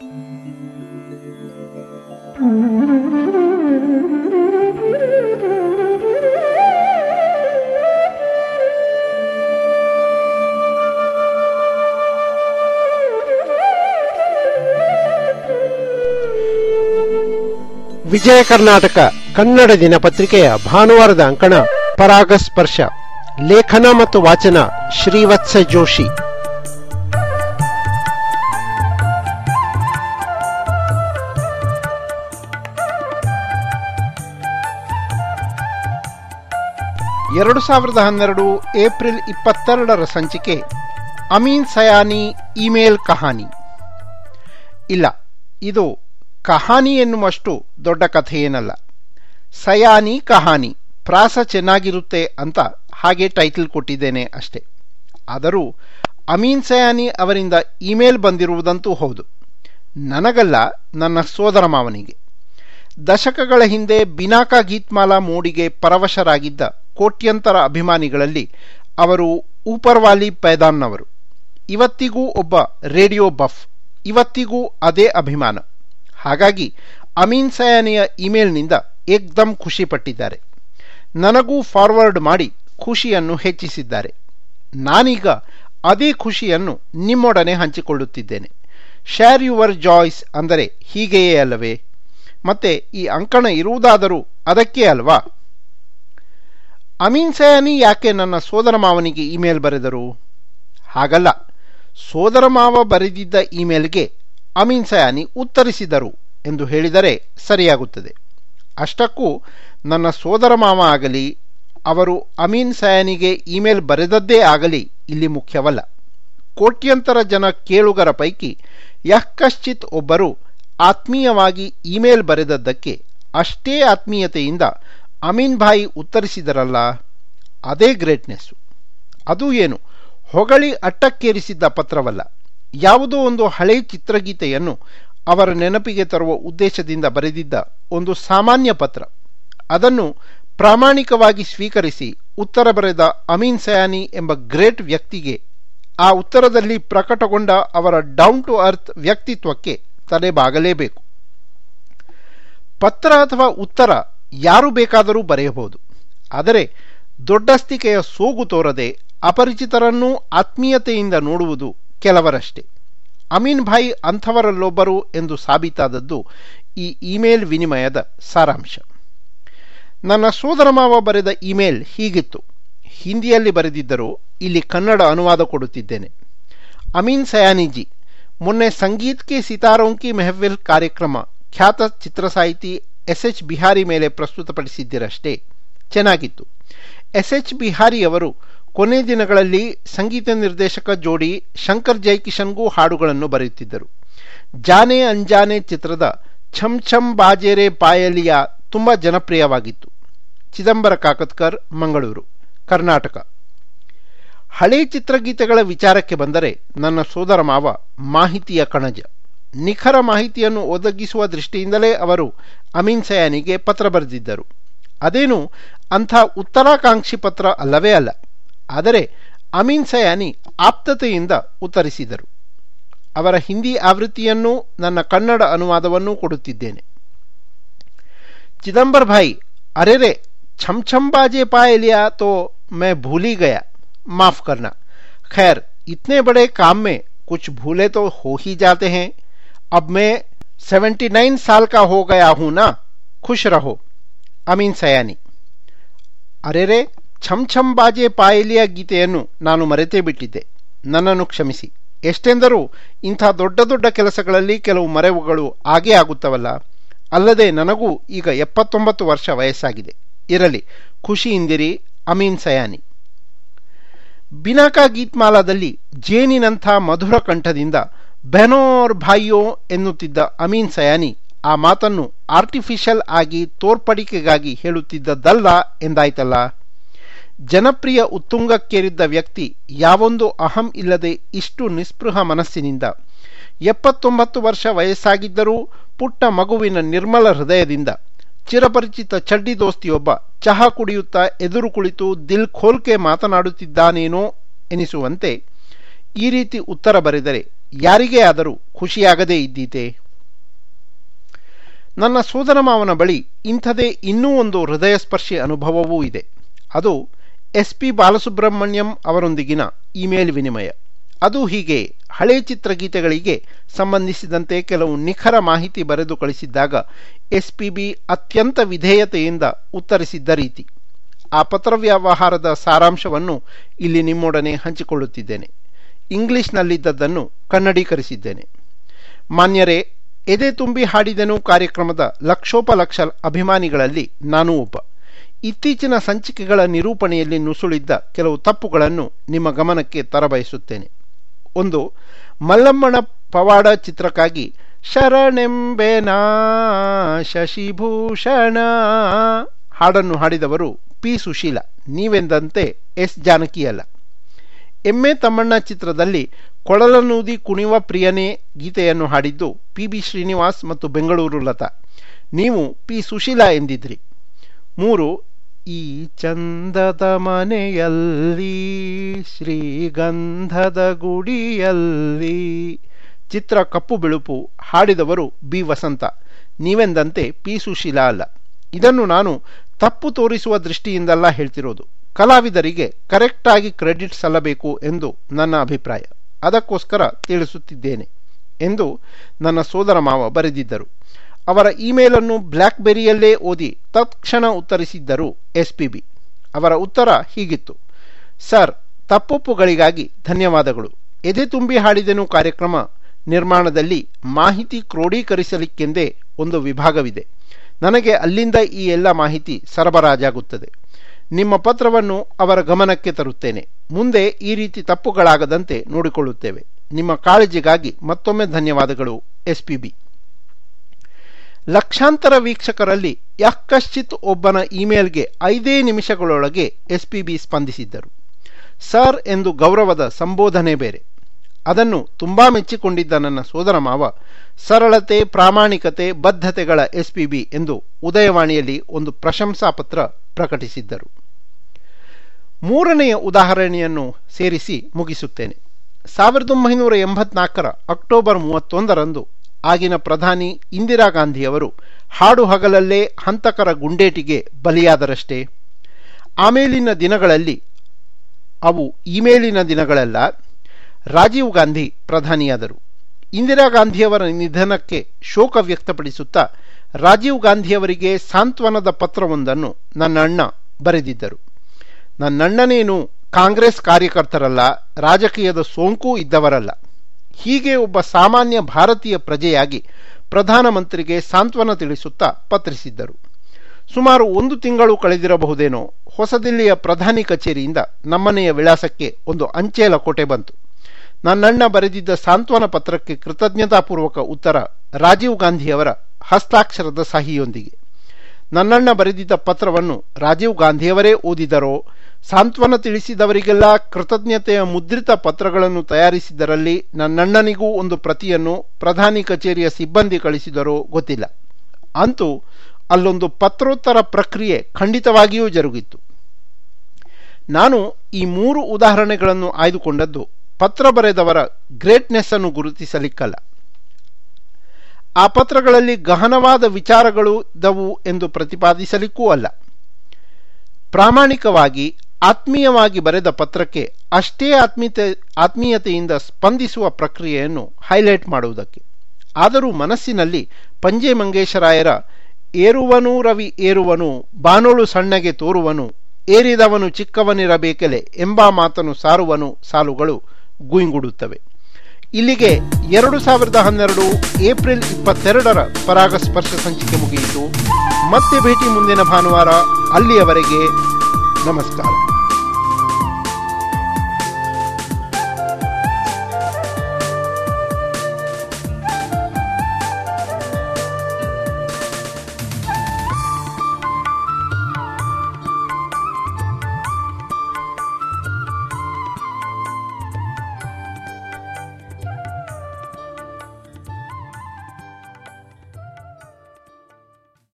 ವಿಜಯ ಕರ್ನಾಟಕ ಕನ್ನಡ ದಿನಪತ್ರಿಕೆಯ ಭಾನುವಾರದ ಅಂಕಣ ಪರಾಗಸ್ಪರ್ಶ ಲೇಖನ ಮತ್ತು ವಾಚನ ಶ್ರೀವತ್ಸ ಜೋಶಿ ಎರಡು ಸಾವಿರದ ಹನ್ನೆರಡು ಏಪ್ರಿಲ್ ಇಪ್ಪತ್ತೆರಡರ ಸಂಚಿಕೆ ಅಮೀನ್ ಸಯಾನಿ ಇಮೇಲ್ ಕಹಾನಿ ಇಲ್ಲ ಇದು ಕಹಾನಿ ಎನ್ನುವಷ್ಟು ದೊಡ್ಡ ಕಥೆಯೇನಲ್ಲ ಸಯಾನಿ ಕಹಾನಿ ಪ್ರಾಸ ಚೆನ್ನಾಗಿರುತ್ತೆ ಅಂತ ಹಾಗೆ ಟೈಟಲ್ ಕೊಟ್ಟಿದ್ದೇನೆ ಅಷ್ಟೇ ಆದರೂ ಅಮೀನ್ ಸಯಾನಿ ಅವರಿಂದ ಇಮೇಲ್ ಬಂದಿರುವುದಂತೂ ಹೌದು ನನಗಲ್ಲ ನನ್ನ ಸೋದರ ಮಾವನಿಗೆ ದಶಕಗಳ ಹಿಂದೆ ಬಿನಾಕಾ ಗೀತ್ಮಾಲಾ ಮೋಡಿಗೆ ಪರವಶರಾಗಿದ್ದ ಕೋಟ್ಯಂತರ ಅಭಿಮಾನಿಗಳಲ್ಲಿ ಅವರು ಊಪರ್ವಾಲಿ ಪೈದಾನ್ನವರು ಇವತ್ತಿಗೂ ಒಬ್ಬ ರೇಡಿಯೋ ಬಫ್ ಇವತ್ತಿಗೂ ಅದೇ ಅಭಿಮಾನ ಹಾಗಾಗಿ ಅಮೀನ್ ಸಯಾನಿಯ ಇಮೇಲ್ನಿಂದ ಏಕ್ದಮ್ ಖುಷಿ ಪಟ್ಟಿದ್ದಾರೆ ನನಗೂ ಫಾರ್ವರ್ಡ್ ಮಾಡಿ ಖುಷಿಯನ್ನು ಹೆಚ್ಚಿಸಿದ್ದಾರೆ ನಾನೀಗ ಅದೇ ಖುಷಿಯನ್ನು ನಿಮ್ಮೊಡನೆ ಹಂಚಿಕೊಳ್ಳುತ್ತಿದ್ದೇನೆ ಶೇರ್ ಯುವರ್ ಜಾಯ್ಸ್ ಅಂದರೆ ಹೀಗೆಯೇ ಅಲ್ಲವೇ ಮತ್ತೆ ಈ ಅಂಕಣ ಇರುವುದಾದರೂ ಅದಕ್ಕೆ ಅಲ್ವಾ ಅಮೀನ್ ಸಯಾನಿ ಯಾಕೆ ನನ್ನ ಸೋದರ ಮಾವನಿಗೆ ಇಮೇಲ್ ಬರೆದರು ಹಾಗಲ್ಲ ಸೋದರ ಮಾವ ಬರೆದಿದ್ದ ಇಮೇಲ್ಗೆ ಅಮೀನ್ ಸಯಾನಿ ಉತ್ತರಿಸಿದರು ಎಂದು ಹೇಳಿದರೆ ಸರಿಯಾಗುತ್ತದೆ ಅಷ್ಟಕ್ಕೂ ನನ್ನ ಸೋದರ ಮಾವ ಆಗಲಿ ಅವರು ಅಮೀನ್ ಸಯಾನಿಗೆ ಇಮೇಲ್ ಬರೆದದ್ದೇ ಆಗಲಿ ಇಲ್ಲಿ ಮುಖ್ಯವಲ್ಲ ಕೋಟ್ಯಂತರ ಜನ ಕೇಳುಗರ ಪೈಕಿ ಯಃಕಶ್ಚಿತ್ ಒಬ್ಬರು ಆತ್ಮೀಯವಾಗಿ ಇಮೇಲ್ ಬರೆದದ್ದಕ್ಕೆ ಅಷ್ಟೇ ಆತ್ಮೀಯತೆಯಿಂದ ಅಮೀನ್ ಭಾಯಿ ಉತ್ತರಿಸಿದರಲ್ಲ ಅದೇ ಗ್ರೇಟ್ನೆಸ್ಸು ಅದು ಏನು ಹೊಗಳಿ ಅಟ್ಟಕ್ಕೇರಿಸಿದ್ದ ಪತ್ರವಲ್ಲ ಯಾವುದೋ ಒಂದು ಹಳೆ ಚಿತ್ರಗೀತೆಯನ್ನು ಅವರ ನೆನಪಿಗೆ ತರುವ ಉದ್ದೇಶದಿಂದ ಬರೆದಿದ್ದ ಒಂದು ಸಾಮಾನ್ಯ ಪತ್ರ ಅದನ್ನು ಪ್ರಾಮಾಣಿಕವಾಗಿ ಸ್ವೀಕರಿಸಿ ಉತ್ತರ ಬರೆದ ಅಮೀನ್ ಸಯಾನಿ ಎಂಬ ಗ್ರೇಟ್ ವ್ಯಕ್ತಿಗೆ ಆ ಉತ್ತರದಲ್ಲಿ ಪ್ರಕಟಗೊಂಡ ಅವರ ಡೌನ್ ಟು ಅರ್ತ್ ವ್ಯಕ್ತಿತ್ವಕ್ಕೆ ತಲೆಬಾಗಲೇಬೇಕು ಪತ್ರ ಅಥವಾ ಉತ್ತರ ಯಾರು ಬೇಕಾದರೂ ಬರೆಯಬಹುದು ಆದರೆ ದೊಡ್ಡಸ್ತಿಕೆಯ ಸೋಗು ತೋರದೆ ಅಪರಿಚಿತರನ್ನೂ ಆತ್ಮೀಯತೆಯಿಂದ ನೋಡುವುದು ಕೆಲವರಷ್ಟೇ ಅಮೀನ್ ಭಾಯಿ ಅಂಥವರಲ್ಲೊಬ್ಬರು ಎಂದು ಸಾಬೀತಾದದ್ದು ಈ ಇಮೇಲ್ ವಿನಿಮಯದ ಸಾರಾಂಶ ನನ್ನ ಸೋದರ ಮಾವ ಬರೆದ ಇಮೇಲ್ ಹೀಗಿತ್ತು ಹಿಂದಿಯಲ್ಲಿ ಬರೆದಿದ್ದರೂ ಇಲ್ಲಿ ಕನ್ನಡ ಅನುವಾದ ಕೊಡುತ್ತಿದ್ದೇನೆ ಅಮೀನ್ ಸಯಾನಿಜಿ ಮೊನ್ನೆ ಸಂಗೀತ್ ಕೆ ಸಿತಾರೋಂಕಿ ಮೆಹವಿಲ್ ಕಾರ್ಯಕ್ರಮ ಖ್ಯಾತ ಚಿತ್ರಸಾಹಿತಿ ಎಸ್ ಎಚ್ ಬಿಹಾರಿ ಮೇಲೆ ಪ್ರಸ್ತುತಪಡಿಸಿದ್ದಿರಷ್ಟೇ ಚೆನ್ನಾಗಿತ್ತು ಎಸ್ ಎಚ್ ಬಿಹಾರಿ ಅವರು ಕೊನೆ ದಿನಗಳಲ್ಲಿ ಸಂಗೀತ ನಿರ್ದೇಶಕ ಜೋಡಿ ಶಂಕರ್ ಜೈಕಿಶನ್ಗೂ ಹಾಡುಗಳನ್ನು ಬರೆಯುತ್ತಿದ್ದರು ಜಾನೆ ಅಂಜಾನೆ ಚಿತ್ರದ ಛಮ್ ಛಮ್ ಬಾಜೇರೆ ಪಾಯಲಿಯ ತುಂಬ ಜನಪ್ರಿಯವಾಗಿತ್ತು ಚಿದಂಬರ ಕಾಕತ್ಕರ್ ಮಂಗಳೂರು ಕರ್ನಾಟಕ ಹಳೆ ಚಿತ್ರಗೀತೆಗಳ ವಿಚಾರಕ್ಕೆ ಬಂದರೆ ನನ್ನ ಸೋದರ ಮಾವ ಮಾಹಿತಿಯ ಕಣಜ ನಿಖರ ಮಾಹಿತಿಯನ್ನು ಒದಗಿಸುವ ದೃಷ್ಟಿಯಿಂದಲೇ ಅವರು ಅಮೀನ್ ಸಯಾನಿಗೆ ಪತ್ರ ಬರೆದಿದ್ದರು ಅದೇನು ಅಂಥ ಉತ್ತರಾಕಾಂಕ್ಷಿ ಪತ್ರ ಅಲ್ಲವೇ ಅಲ್ಲ ಆದರೆ ಅಮೀನ್ ಸಯಾನಿ ಆಪ್ತತೆಯಿಂದ ಉತ್ತರಿಸಿದರು ಅವರ ಹಿಂದಿ ಆವೃತ್ತಿಯನ್ನೂ ನನ್ನ ಕನ್ನಡ ಅನುವಾದವನ್ನೂ ಕೊಡುತ್ತಿದ್ದೇನೆ चिदम्बर भाई अरे रे छम छम बाजे पाए लिया तो मैं भूल ही गया माफ करना खैर इतने बड़े काम में कुछ भूले तो हो ही जाते हैं अब मैं सेवेंटी नाइन साल का हो गया हूं ना खुश रहो ಅಮೀನ್ ಸಯಾನಿ ಅರೆರೆ ಛಮ್ ಛಮ್ ಬಾಜೆ ಪಾಯಲಿಯ ಗೀತೆಯನ್ನು ನಾನು ಮರೆತೇ ಬಿಟ್ಟಿದ್ದೆ ನನ್ನನ್ನು ಕ್ಷಮಿಸಿ ಎಷ್ಟೆಂದರೂ ಇಂಥ ದೊಡ್ಡ ದೊಡ್ಡ ಕೆಲಸಗಳಲ್ಲಿ ಕೆಲವು ಮರೆವುಗಳು ಆಗೇ ಆಗುತ್ತವಲ್ಲ ಅಲ್ಲದೆ ನನಗೂ ಈಗ ಎಪ್ಪತ್ತೊಂಬತ್ತು ವರ್ಷ ವಯಸ್ಸಾಗಿದೆ ಇರಲಿ ಖುಷಿಯಿಂದಿರಿ ಅಮೀನ್ ಸಯಾನಿ ಬಿನಾಕಾ ಗೀತ್ಮಾಲಾದಲ್ಲಿ ಜೇನಿನಂಥ ಮಧುರ ಕಂಠದಿಂದ ಬೆನೋರ್ ಭಾಯ್ಯೋ ಎನ್ನುತ್ತಿದ್ದ ಅಮೀನ್ ಸಯಾನಿ ಆ ಮಾತನ್ನು ಆರ್ಟಿಫಿಷಿಯಲ್ ಆಗಿ ತೋರ್ಪಡಿಕೆಗಾಗಿ ಹೇಳುತ್ತಿದ್ದದ್ದಲ್ಲ ಎಂದಾಯ್ತಲ್ಲ ಜನಪ್ರಿಯ ಉತ್ತುಂಗಕ್ಕೇರಿದ್ದ ವ್ಯಕ್ತಿ ಯಾವೊಂದು ಅಹಂ ಇಲ್ಲದೆ ಇಷ್ಟು ನಿಸ್ಪೃಹ ಮನಸ್ಸಿನಿಂದ ಎಪ್ಪತ್ತೊಂಬತ್ತು ವರ್ಷ ವಯಸ್ಸಾಗಿದ್ದರೂ ಪುಟ್ಟ ಮಗುವಿನ ನಿರ್ಮಲ ಹೃದಯದಿಂದ ಚಿರಪರಿಚಿತ ಚಡ್ಡಿ ದೋಸ್ತಿಯೊಬ್ಬ ಚಹಾ ಕುಡಿಯುತ್ತಾ ಎದುರು ಕುಳಿತು ದಿಲ್ ಖೋಲ್ಕೆ ಮಾತನಾಡುತ್ತಿದ್ದಾನೇನೋ ಎನಿಸುವಂತೆ ಈ ರೀತಿ ಉತ್ತರ ಬರೆದರೆ ಯಾರಿಗೇ ಆದರೂ ಖುಷಿಯಾಗದೇ ಇದ್ದೀತೆ ನನ್ನ ಸೋದರ ಮಾವನ ಬಳಿ ಇಂಥದೇ ಇನ್ನೂ ಒಂದು ಹೃದಯಸ್ಪರ್ಶಿ ಅನುಭವವೂ ಇದೆ ಅದು ಎಸ್ ಪಿ ಬಾಲಸುಬ್ರಹ್ಮಣ್ಯಂ ಅವರೊಂದಿಗಿನ ಇಮೇಲ್ ವಿನಿಮಯ ಅದು ಹೀಗೆ ಹಳೆ ಚಿತ್ರಗೀತೆಗಳಿಗೆ ಸಂಬಂಧಿಸಿದಂತೆ ಕೆಲವು ನಿಖರ ಮಾಹಿತಿ ಬರೆದು ಕಳಿಸಿದ್ದಾಗ ಎಸ್ ಪಿ ಬಿ ಅತ್ಯಂತ ವಿಧೇಯತೆಯಿಂದ ಉತ್ತರಿಸಿದ್ದ ರೀತಿ ಆ ಪತ್ರವ್ಯವಹಾರದ ಸಾರಾಂಶವನ್ನು ಇಲ್ಲಿ ನಿಮ್ಮೊಡನೆ ಹಂಚಿಕೊಳ್ಳುತ್ತಿದ್ದೇನೆ ಇಂಗ್ಲಿಷ್ನಲ್ಲಿದ್ದದ್ದನ್ನು ಕನ್ನಡೀಕರಿಸಿದ್ದೇನೆ ಮಾನ್ಯರೇ ಎದೆ ತುಂಬಿ ಹಾಡಿದೆನು ಕಾರ್ಯಕ್ರಮದ ಲಕ್ಷೋಪಲಕ್ಷ ಅಭಿಮಾನಿಗಳಲ್ಲಿ ನಾನೂ ಒಬ್ಬ ಇತ್ತೀಚಿನ ಸಂಚಿಕೆಗಳ ನಿರೂಪಣೆಯಲ್ಲಿ ನುಸುಳಿದ್ದ ಕೆಲವು ತಪ್ಪುಗಳನ್ನು ನಿಮ್ಮ ಗಮನಕ್ಕೆ ತರಬಯಸುತ್ತೇನೆ ಒಂದು ಮಲ್ಲಮ್ಮನ ಪವಾಡ ಚಿತ್ರಕ್ಕಾಗಿ ಶರಣೆಂಬೆನಾ ಶಶಿಭೂಷಣ ಹಾಡನ್ನು ಹಾಡಿದವರು ಪಿ ಸುಶೀಲ ನೀವೆಂದಂತೆ ಎಸ್ ಜಾನಕಿ ಅಲ್ಲ ಎಮ್ಮೆ ತಮ್ಮಣ್ಣ ಚಿತ್ರದಲ್ಲಿ ಕೊಳಲನೂದಿ ಕುಣಿವ ಪ್ರಿಯನೇ ಗೀತೆಯನ್ನು ಹಾಡಿದ್ದು ಪಿ ಬಿ ಶ್ರೀನಿವಾಸ್ ಮತ್ತು ಬೆಂಗಳೂರು ಲತಾ ನೀವು ಪಿ ಸುಶೀಲಾ ಎಂದಿದ್ರಿ ಮೂರು ಈ ಚಂದದ ಮನೆಯಲ್ಲಿ ಶ್ರೀಗಂಧದ ಗುಡಿಯಲ್ಲಿ ಚಿತ್ರ ಕಪ್ಪು ಬಿಳುಪು ಹಾಡಿದವರು ಬಿ ವಸಂತ ನೀವೆಂದಂತೆ ಪಿ ಸುಶೀಲಾ ಅಲ್ಲ ಇದನ್ನು ನಾನು ತಪ್ಪು ತೋರಿಸುವ ದೃಷ್ಟಿಯಿಂದಲ್ಲ ಹೇಳ್ತಿರೋದು ಕಲಾವಿದರಿಗೆ ಕರೆಕ್ಟಾಗಿ ಕ್ರೆಡಿಟ್ ಸಲ್ಲಬೇಕು ಎಂದು ನನ್ನ ಅಭಿಪ್ರಾಯ ಅದಕ್ಕೋಸ್ಕರ ತಿಳಿಸುತ್ತಿದ್ದೇನೆ ಎಂದು ನನ್ನ ಸೋದರ ಮಾವ ಬರೆದಿದ್ದರು ಅವರ ಇಮೇಲನ್ನು ಬ್ಲ್ಯಾಕ್ಬೆರಿಯಲ್ಲೇ ಓದಿ ತತ್ಕ್ಷಣ ಉತ್ತರಿಸಿದ್ದರು ಎಸ್ ಪಿ ಬಿ ಅವರ ಉತ್ತರ ಹೀಗಿತ್ತು ಸರ್ ತಪ್ಪೊಪ್ಪುಗಳಿಗಾಗಿ ಧನ್ಯವಾದಗಳು ಎದೆ ತುಂಬಿ ಹಾಡಿದೆನು ಕಾರ್ಯಕ್ರಮ ನಿರ್ಮಾಣದಲ್ಲಿ ಮಾಹಿತಿ ಕ್ರೋಢೀಕರಿಸಲಿಕ್ಕೆಂದೇ ಒಂದು ವಿಭಾಗವಿದೆ ನನಗೆ ಅಲ್ಲಿಂದ ಈ ಎಲ್ಲ ಮಾಹಿತಿ ಸರಬರಾಜಾಗುತ್ತದೆ ನಿಮ್ಮ ಪತ್ರವನ್ನು ಅವರ ಗಮನಕ್ಕೆ ತರುತ್ತೇನೆ ಮುಂದೆ ಈ ರೀತಿ ತಪ್ಪುಗಳಾಗದಂತೆ ನೋಡಿಕೊಳ್ಳುತ್ತೇವೆ ನಿಮ್ಮ ಕಾಳಜಿಗಾಗಿ ಮತ್ತೊಮ್ಮೆ ಧನ್ಯವಾದಗಳು ಎಸ್ ಪಿ ಬಿ ಲಕ್ಷಾಂತರ ವೀಕ್ಷಕರಲ್ಲಿ ಯಾಕಶ್ಚಿತ್ ಒಬ್ಬನ ಇಮೇಲ್ಗೆ ಐದೇ ನಿಮಿಷಗಳೊಳಗೆ ಎಸ್ ಪಿ ಬಿ ಸ್ಪಂದಿಸಿದ್ದರು ಸರ್ ಎಂದು ಗೌರವದ ಸಂಬೋಧನೆ ಬೇರೆ ಅದನ್ನು ತುಂಬಾ ಮೆಚ್ಚಿಕೊಂಡಿದ್ದ ನನ್ನ ಸೋದರ ಮಾವ ಸರಳತೆ ಪ್ರಾಮಾಣಿಕತೆ ಬದ್ಧತೆಗಳ ಎಸ್ ಪಿ ಬಿ ಎಂದು ಉದಯವಾಣಿಯಲ್ಲಿ ಒಂದು ಪ್ರಶಂಸಾ ಪತ್ರ ಪ್ರಕಟಿಸಿದ್ದರು ಮೂರನೆಯ ಉದಾಹರಣೆಯನ್ನು ಸೇರಿಸಿ ಮುಗಿಸುತ್ತೇನೆ ಸಾವಿರದ ಒಂಬೈನೂರ ಎಂಬತ್ನಾಲ್ಕರ ಅಕ್ಟೋಬರ್ ಮೂವತ್ತೊಂದರಂದು ಆಗಿನ ಪ್ರಧಾನಿ ಇಂದಿರಾ ಗಾಂಧಿಯವರು ಹಾಡು ಹಗಲಲ್ಲೇ ಹಂತಕರ ಗುಂಡೇಟಿಗೆ ಬಲಿಯಾದರಷ್ಟೇ ಆಮೇಲಿನ ದಿನಗಳಲ್ಲಿ ಅವು ಇಮೇಲಿನ ದಿನಗಳಲ್ಲ ರಾಜೀವ್ ಗಾಂಧಿ ಪ್ರಧಾನಿಯಾದರು ಇಂದಿರಾ ಗಾಂಧಿಯವರ ನಿಧನಕ್ಕೆ ಶೋಕ ವ್ಯಕ್ತಪಡಿಸುತ್ತಾ ರಾಜೀವ್ ಗಾಂಧಿಯವರಿಗೆ ಸಾಂತ್ವನದ ಪತ್ರವೊಂದನ್ನು ನನ್ನ ಅಣ್ಣ ಬರೆದಿದ್ದರು ನನ್ನಣ್ಣನೇನು ಕಾಂಗ್ರೆಸ್ ಕಾರ್ಯಕರ್ತರಲ್ಲ ರಾಜಕೀಯದ ಸೋಂಕು ಇದ್ದವರಲ್ಲ ಹೀಗೆ ಒಬ್ಬ ಸಾಮಾನ್ಯ ಭಾರತೀಯ ಪ್ರಜೆಯಾಗಿ ಪ್ರಧಾನಮಂತ್ರಿಗೆ ಸಾಂತ್ವನ ತಿಳಿಸುತ್ತಾ ಪತ್ರಿಸಿದ್ದರು ಸುಮಾರು ಒಂದು ತಿಂಗಳು ಕಳೆದಿರಬಹುದೇನೋ ಹೊಸದಿಲ್ಲಿಯ ಪ್ರಧಾನಿ ಕಚೇರಿಯಿಂದ ನಮ್ಮನೆಯ ವಿಳಾಸಕ್ಕೆ ಒಂದು ಅಂಚೆ ಲಕೋಟೆ ಬಂತು ನನ್ನಣ್ಣ ಬರೆದಿದ್ದ ಸಾಂತ್ವನ ಪತ್ರಕ್ಕೆ ಕೃತಜ್ಞತಾಪೂರ್ವಕ ಉತ್ತರ ರಾಜೀವ್ ಗಾಂಧಿಯವರ ಹಸ್ತಾಕ್ಷರದ ಸಹಿಯೊಂದಿಗೆ ನನ್ನಣ್ಣ ಬರೆದಿದ್ದ ಪತ್ರವನ್ನು ರಾಜೀವ್ ಗಾಂಧಿಯವರೇ ಓದಿದರೋ ಸಾಂತ್ವನ ತಿಳಿಸಿದವರಿಗೆಲ್ಲ ಕೃತಜ್ಞತೆಯ ಮುದ್ರಿತ ಪತ್ರಗಳನ್ನು ತಯಾರಿಸಿದರಲ್ಲಿ ನನ್ನಣ್ಣನಿಗೂ ಒಂದು ಪ್ರತಿಯನ್ನು ಪ್ರಧಾನಿ ಕಚೇರಿಯ ಸಿಬ್ಬಂದಿ ಕಳಿಸಿದರೋ ಗೊತ್ತಿಲ್ಲ ಅಂತೂ ಅಲ್ಲೊಂದು ಪತ್ರೋತ್ತರ ಪ್ರಕ್ರಿಯೆ ಖಂಡಿತವಾಗಿಯೂ ಜರುಗಿತ್ತು ನಾನು ಈ ಮೂರು ಉದಾಹರಣೆಗಳನ್ನು ಆಯ್ದುಕೊಂಡದ್ದು ಪತ್ರ ಬರೆದವರ ಗ್ರೇಟ್ನೆಸ್ ಅನ್ನು ಗುರುತಿಸಲಿಕ್ಕಲ್ಲ ಆ ಪತ್ರಗಳಲ್ಲಿ ಗಹನವಾದ ವಿಚಾರಗಳು ದವು ಎಂದು ಪ್ರತಿಪಾದಿಸಲಿಕ್ಕೂ ಅಲ್ಲ ಪ್ರಾಮಾಣಿಕವಾಗಿ ಆತ್ಮೀಯವಾಗಿ ಬರೆದ ಪತ್ರಕ್ಕೆ ಅಷ್ಟೇ ಆತ್ಮೀಯತೆ ಆತ್ಮೀಯತೆಯಿಂದ ಸ್ಪಂದಿಸುವ ಪ್ರಕ್ರಿಯೆಯನ್ನು ಹೈಲೈಟ್ ಮಾಡುವುದಕ್ಕೆ ಆದರೂ ಮನಸ್ಸಿನಲ್ಲಿ ಪಂಜೆ ಮಂಗೇಶರಾಯರ ಏರುವನು ರವಿ ಏರುವನು ಬಾನೋಳು ಸಣ್ಣಗೆ ತೋರುವನು ಏರಿದವನು ಚಿಕ್ಕವನಿರಬೇಕೆಲೆ ಎಂಬ ಮಾತನ್ನು ಸಾರುವನು ಸಾಲುಗಳು ಗುಯಿಂಗುಡುತ್ತವೆ ಇಲ್ಲಿಗೆ ಎರಡು ಸಾವಿರದ ಹನ್ನೆರಡು ಏಪ್ರಿಲ್ ಇಪ್ಪತ್ತೆರಡರ ಪರಾಗಸ್ಪರ್ಶ ಸಂಚಿಕೆ ಮುಗಿಯಿತು ಮತ್ತೆ ಭೇಟಿ ಮುಂದಿನ ಭಾನುವಾರ ಅಲ್ಲಿಯವರೆಗೆ ನಮಸ್ಕಾರ